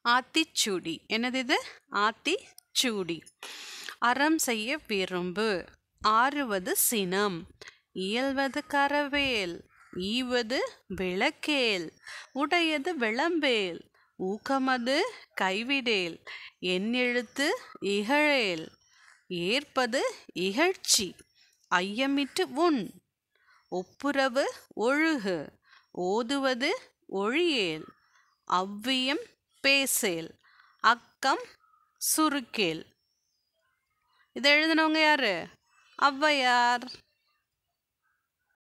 ஆத்திச்சூடி என்னது இது ஆத்திச்சூடி அறம் செய்ய விரும்பு ஆறுவது சினம் இயல்வது கரவேல் ஈவது விளக்கேல் உடையது விளம்பேல் ஊக்கமது கைவிடேல் என் எழுத்து இகழேல் ஏற்பது இகழ்ச்சி ஐயமிட்டு உண் ஒப்புரவு ஒழுகு ஓதுவது ஒழியேல் அவ்வியம் பேசேல் அக்கம் சுருக்கேல் இதை எழுதினவங்க யாரு ஔவையார்